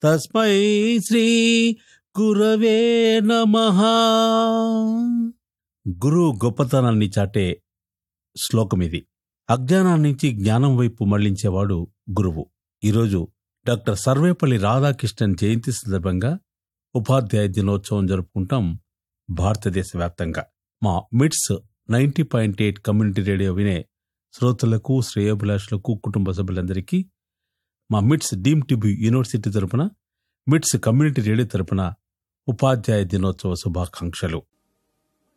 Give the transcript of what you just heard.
తస్మై శ్రీ గురవే నమః గురువు గొప్పతనాన్ని చాటే శ్లోకం ఇది అజ్ఞానం నుంచి జ్ఞానం వైపు మళ్లించేవాడు గురువు ఈరోజు డాక్టర్ సర్వేపల్లి రాధాకృష్ణన్ జయంతి సందర్భంగా ఉపాధ్యాయ దినోత్సవం జరుపుకుంటాం భారతదేశ వ్యాప్తంగా మా MITS ninety point eight community radio వినే శ్రోతలకు శ్రేయోభిలాషులకు కుటుంబ సభ్యులందరికీ మా మిట్స్ డీమ్ టిబి యూనివర్సిటీ తరపున మిట్స్ కమ్యూనిటీ రేడియో తరపున ఉపాధ్యాయ దినోత్సవ శుభాకాంక్షలు